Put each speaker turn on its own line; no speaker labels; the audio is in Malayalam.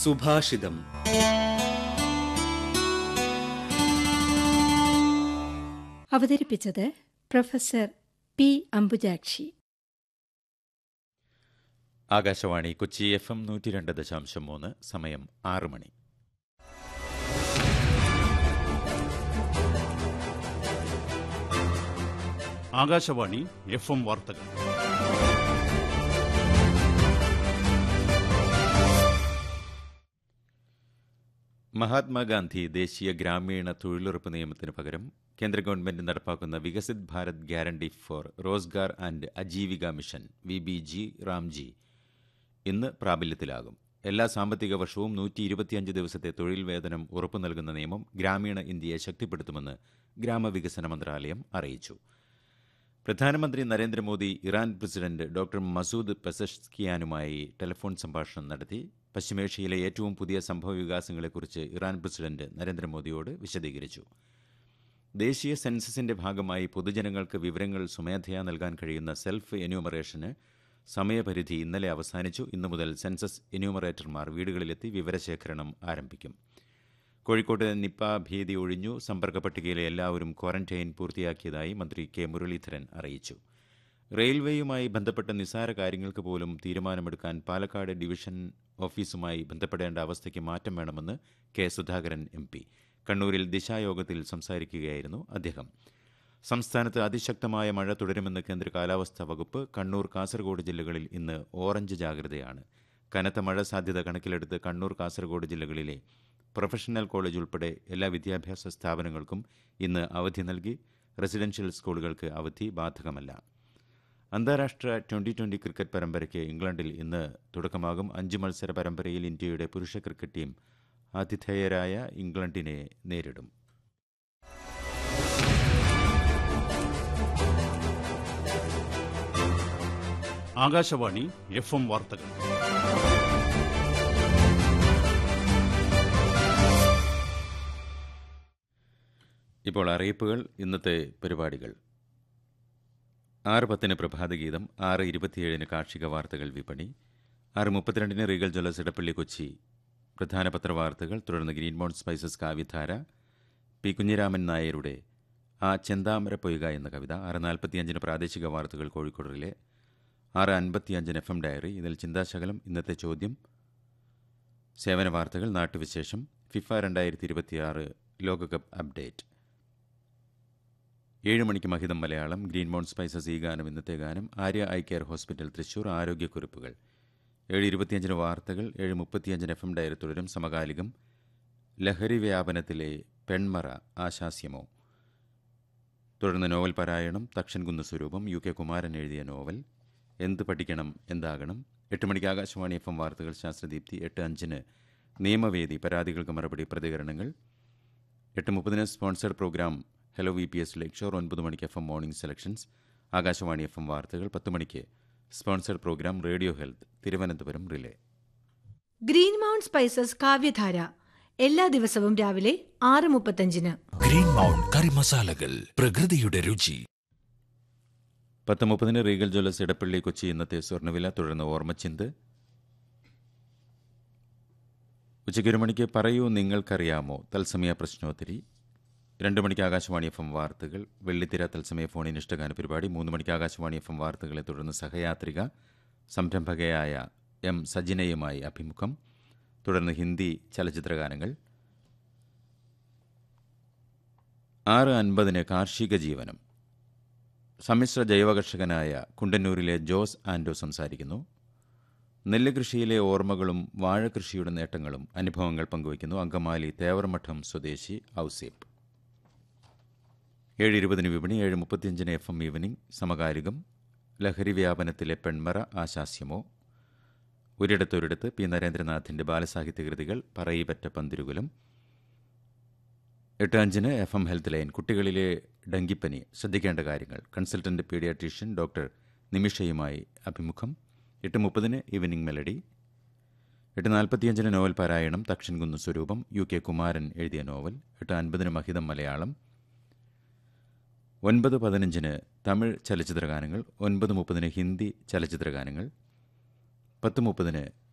സുഭാഷിതം
അവതരിപ്പിച്ചത് professor P Ambujakshi
Akashvani Kochi F M നൂറ്റി രണ്ട് ദശാംശം മൂന്ന് സമയം ആറ് മണി
ആകാശവാണി എഫ് എം വാർത്തകൾ
മഹാത്മാഗാന്ധി ദേശീയ ഗ്രാമീണ തൊഴിലുറപ്പ് നിയമത്തിന് പകരം കേന്ദ്ര ഗവൺമെന്റ് നടപ്പാക്കുന്ന Viksit Bharat guarantee for Rozgar and Ajeevika mission V B G Ramji ഇന്ന് പ്രാബല്യത്തിലാകും എല്ലാ സാമ്പത്തിക വർഷവും നൂറ്റി ഇരുപത്തിയഞ്ച് ദിവസത്തെ തൊഴിൽ വേതനം ഉറപ്പു നൽകുന്ന നിയമം ഗ്രാമീണ ഇന്ത്യയെ ശക്തിപ്പെടുത്തുമെന്ന് ഗ്രാമവികസന മന്ത്രാലയം അറിയിച്ചു പ്രധാനമന്ത്രി Narendra Modi Iran president doctor Masood പെസഷ്കിയാനുമായി telephone സംഭാഷണം നടത്തി പശ്ചിമേഷ്യയിലെ ഏറ്റവും പുതിയ സംഭവവികാസങ്ങളെക്കുറിച്ച് ഇറാൻ പ്രസിഡന്റ് നരേന്ദ്രമോദിയോട് വിശദീകരിച്ചു ദേശീയ സെൻസസിന്റെ ഭാഗമായി പൊതുജനങ്ങൾക്ക് വിവരങ്ങൾ സ്വമേധയാ നൽകാൻ കഴിയുന്ന സെൽഫ് എന്യൂമറേഷന് സമയപരിധി ഇന്നലെ അവസാനിച്ചു ഇന്നു മുതൽ സെൻസസ് എന്യൂമറേറ്റർമാർ വീടുകളിലെത്തി വിവരശേഖരണം ആരംഭിക്കും കോഴിക്കോട്ട് നിപ്പ ഭീതി ഒഴിഞ്ഞു സമ്പർക്ക പട്ടികയിലെ എല്ലാവരും ക്വാറന്റൈൻ പൂർത്തിയാക്കിയതായി മന്ത്രി കെ മുരളീധരൻ അറിയിച്ചു റെയിൽവേയുമായി ബന്ധപ്പെട്ട നിസ്സാര കാര്യങ്ങൾക്ക് പോലും തീരുമാനമെടുക്കാൻ പാലക്കാട് ഡിവിഷൻ ഓഫീസുമായി ബന്ധപ്പെടേണ്ട അവസ്ഥയ്ക്ക് മാറ്റം വേണമെന്ന് കെ സുധാകരൻ എം പി കണ്ണൂരിൽ ദിശായോഗത്തിൽ സംസാരിക്കുകയായിരുന്നു അദ്ദേഹം സംസ്ഥാനത്ത് അതിശക്തമായ മഴ തുടരുമെന്ന് കേന്ദ്ര കാലാവസ്ഥാ വകുപ്പ് കണ്ണൂർ കാസർഗോഡ് ജില്ലകളിൽ ഇന്ന് ഓറഞ്ച് ജാഗ്രതയാണ് കനത്ത മഴ സാധ്യത കണക്കിലെടുത്ത് കണ്ണൂർ കാസർഗോഡ് ജില്ലകളിലെ പ്രൊഫഷണൽ കോളേജ് ഉൾപ്പെടെ എല്ലാ വിദ്യാഭ്യാസ സ്ഥാപനങ്ങൾക്കും ഇന്ന് അവധി നൽകി റെസിഡൻഷ്യൽ സ്കൂളുകൾക്ക് അവധി ബാധകമല്ല അന്താരാഷ്ട്ര ട്വന്റി ട്വന്റി ക്രിക്കറ്റ് പരമ്പരയ്ക്ക് ഇംഗ്ലണ്ടിൽ ഇന്ന് തുടക്കമാകും അഞ്ച് മത്സര പരമ്പരയിൽ ഇന്ത്യയുടെ പുരുഷ ക്രിക്കറ്റ് ടീം ആതിഥേയരായ ഇംഗ്ലണ്ടിനെ നേരിടും
ആകാശവാണി എഫ് എം വാർത്തകൾ
ഇപ്പോൾ അറിയിപ്പുകൾ ഇന്നത്തെ പരിപാടികൾ ആറ് പത്തിന് പ്രഭാതഗീതം ആറ് ഇരുപത്തിയേഴിന് കാർഷിക വാർത്തകൾ വിപണി ആറ് മുപ്പത്തിരണ്ടിന് റീഗൽ ജ്വല്ലേഴ്സ് ഇടപ്പള്ളി കൊച്ചി പ്രധാന പത്രവാർത്തകൾ തുടർന്ന് green mount spices Kavyadhara P Kunhiraman നായരുടെ ആ ചെന്താമര പൊയ്ക എന്ന കവിത ആറ് നാൽപ്പത്തിയഞ്ചിന് പ്രാദേശിക വാർത്തകൾ കോഴിക്കോടിലെ ആറ് അൻപത്തിയഞ്ചിന് എഫ് എം ഡയറി ഇതിൽ ചിന്താശകലം ഇന്നത്തെ ചോദ്യം സേവന വാർത്തകൾ നാട്ടുവിശേഷം ഫിഫ രണ്ടായിരത്തി ഇരുപത്തിയാറ് ലോകകപ്പ് അപ്ഡേറ്റ് ഏഴ് മണിക്ക് മഹിതം മലയാളം ഗ്രീൻ മൗണ്ട് സ്പൈസസ് ഈ ഗാനം ഇന്നത്തെ ഗാനം Arya I care hospital Thrissur ആരോഗ്യക്കുറിപ്പുകൾ ഏഴ് ഇരുപത്തിയഞ്ചിന് വാർത്തകൾ ഏഴ് മുപ്പത്തിയഞ്ചിന് എഫ് എം ഡയറി തുടരും സമകാലികം ലഹരി വ്യാപനത്തിലെ പെൺമറ ആശാസ്യമോ തുടർന്ന് നോവൽ പാരായണം തക്ഷൻകുന്ന് സ്വരൂപം യു കെ കുമാരൻ എഴുതിയ നോവൽ എന്ത് പഠിക്കണം എന്താകണം എട്ട് മണിക്ക് ആകാശവാണി എഫ് എം വാർത്തകൾ ശാസ്ത്രദീപ്തി എട്ട് അഞ്ചിന് നിയമവേദി പരാതികൾക്ക് മറുപടി പ്രതികരണങ്ങൾ എട്ട് മുപ്പതിന് sponsored programme hello V P S lecture ഒൻപത് മണിക്ക് F M morning selections Akashvani F M വാർത്തകൾ പത്ത് മണിക്ക് sponsored programme radio health Thiruvananthapuram relay
green mount spices Kavyadhara എല്ലാ ദിവസവും രാവിലെ ആറ് മുപ്പത്തഞ്ചിന്
ഗ്രീൻ മൗണ്ട് കറി മസാലകൾ പ്രകൃതിയുടെ രുചി
പത്ത് മുപ്പതിന് റീഗൽ ജ്വല്ലേഴ്സ് ഇടപ്പള്ളി കൊച്ചി ഇന്നത്തെ സ്വർണ്ണവില തുടർന്ന് ഓർമ്മച്ചിന്ത് ഉച്ചയ്ക്ക് ഒരു മണിക്ക് പറയൂ നിങ്ങൾക്കറിയാമോ തത്സമയ പ്രശ്നോത്തരി രണ്ട് മണിക്ക് ആകാശവാണി എഫ് എം വാർത്തകൾ വെള്ളിത്തിര തത്സമയ ഫോണിൻ ഇഷ്ടഗാന പരിപാടി മൂന്ന് മണിക്ക് ആകാശവാണി എഫ് എം വാർത്തകളെ തുടർന്ന് സഹയാത്രിക സംരംഭകയായ എം സജിനയുമായി അഭിമുഖം തുടർന്ന് ഹിന്ദി ചലച്ചിത്രഗാനങ്ങൾ ആറ് അൻപതിന് കാർഷിക ജീവനം സമ്മിശ്ര ജൈവകർഷകനായ കുണ്ടന്നൂരിലെ ജോസ് ആൻഡോ സംസാരിക്കുന്നു നെല്ല് കൃഷിയിലെ ഓർമ്മകളും വാഴകൃഷിയുടെ നേട്ടങ്ങളും അനുഭവങ്ങൾ പങ്കുവയ്ക്കുന്നു അങ്കമാലി തേവർമഠം സ്വദേശി ഔസേപ്പ് ഏഴ് ഇരുപതിന് വിപണി ഏഴ് മുപ്പത്തിയഞ്ചിന് എഫ് എം ഈവനിംഗ് സമകാലികം ലഹരി വ്യാപനത്തിലെ പെൺമറ ആശാസ്യമോ ഒരിടത്തൊരിടത്ത് പി നരേന്ദ്രനാഥിന്റെ ബാലസാഹിത്യ കൃതികൾ പറയിപ്പറ്റ പന്തിരുകുലം എട്ട് അഞ്ചിന് എഫ് എം ഹെൽത്ത് ലൈൻ കുട്ടികളിലെ ഡെങ്കിപ്പനി ശ്രദ്ധിക്കേണ്ട കാര്യങ്ങൾ കൺസൾട്ടന്റ് പീഡിയാട്രീഷ്യൻ ഡോക്ടർ നിമിഷയുമായി അഭിമുഖം എട്ട് മുപ്പതിന് ഈവനിംഗ് മെലഡി എട്ട് നാൽപ്പത്തിയഞ്ചിന് നോവൽ പാരായണം തക്ഷൻകുന്ന് സ്വരൂപം യു കെ കുമാരൻ എഴുതിയ നോവൽ എട്ട് അൻപതിന് മഹിതം മലയാളം ഒൻപത് പതിനഞ്ചിന് തമിഴ് ചലച്ചിത്രഗാനങ്ങൾ ഒൻപത് മുപ്പതിന് ഹിന്ദി ചലച്ചിത്രഗാനങ്ങൾ പത്ത് മുപ്പതിന്